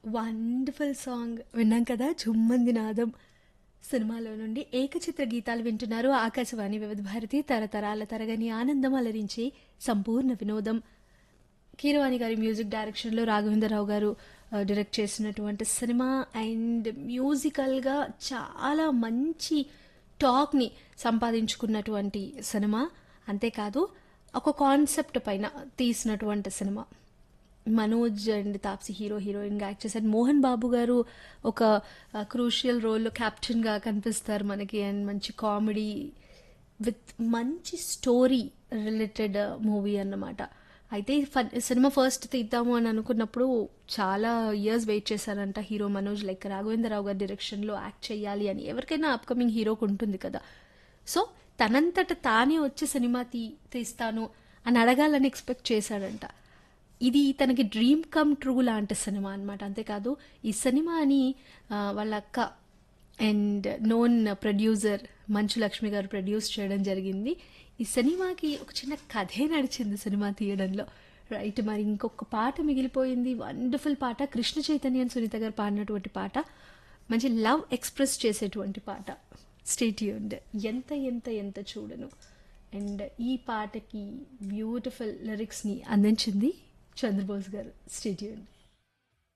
wonderful song విన్నాం కదా జుమ్మంది నాదం సినిమాలో నుండి ఏకచిత్ర గీతాలు వింటున్నారు ఆకాశవాణి వివిధ భారతి తరతరాల తరగని ఆనందం అలరించి సంపూర్ణ వినోదం కీరవాణి గారి మ్యూజిక్ డైరెక్షన్లో రాఘవేంద్రరావు గారు ఆ, డైరెక్ట్ చేసినటువంటి సినిమా అండ్ మ్యూజికల్గా చాలా మంచి టాక్ని సంపాదించుకున్నటువంటి సినిమా అంతేకాదు ఒక కాన్సెప్ట్ పైన తీసినటువంటి cinema Manoj and Taapsee hero హీరోయిన్గా యాక్ట్ చేశారు మోహన్ బాబు గారు ఒక క్రూషియల్ రోల్లో క్యాప్టెన్గా కనిపిస్తారు మనకి అండ్ మంచి కామెడీ విత్ మంచి స్టోరీ రిలేటెడ్ మూవీ అన్నమాట అయితే ఈ ఫన్ సినిమా ఫస్ట్ తీద్దాము అని అనుకున్నప్పుడు చాలా ఇయర్స్ వెయిట్ చేశారంట హీరో మనోజ్ లైక్ రాఘవేంద్రరావు గారి డైరెక్షన్లో యాక్ట్ చేయాలి అని ఎవరికైనా అప్కమింగ్ హీరోకి ఉంటుంది కదా సో తనంతట తానే వచ్చి సినిమా తీ తీస్తాను అని అడగాలని ఎక్స్పెక్ట్ చేశాడంట ఇది తనకి డ్రీమ్ కమ్ ట్రూ లాంటి సినిమా అనమాట అంతేకాదు ఈ సినిమాని ఆ, వాళ్ళ అక్క అండ్ నోన్ ప్రొడ్యూసర్ మంచు లక్ష్మి గారు ప్రొడ్యూస్ చేయడం జరిగింది ఈ సినిమాకి ఒక చిన్న కథే నడిచింది సినిమా తీయడంలో రైట్ మరి ఇంకొక పాట మిగిలిపోయింది వండర్ఫుల్ పాట కృష్ణ చైతన్య అని సునీత గారు పాడినటువంటి పాట మంచి లవ్ ఎక్స్ప్రెస్ చేసేటువంటి పాట స్టేట్యూన్డ్ ఎంత ఎంత ఎంత చూడను అండ్ ఈ పాటకి బ్యూటిఫుల్ లిరిక్స్ని అందించింది చంద్రబోస్ గారు స్టేట్యూన్డ్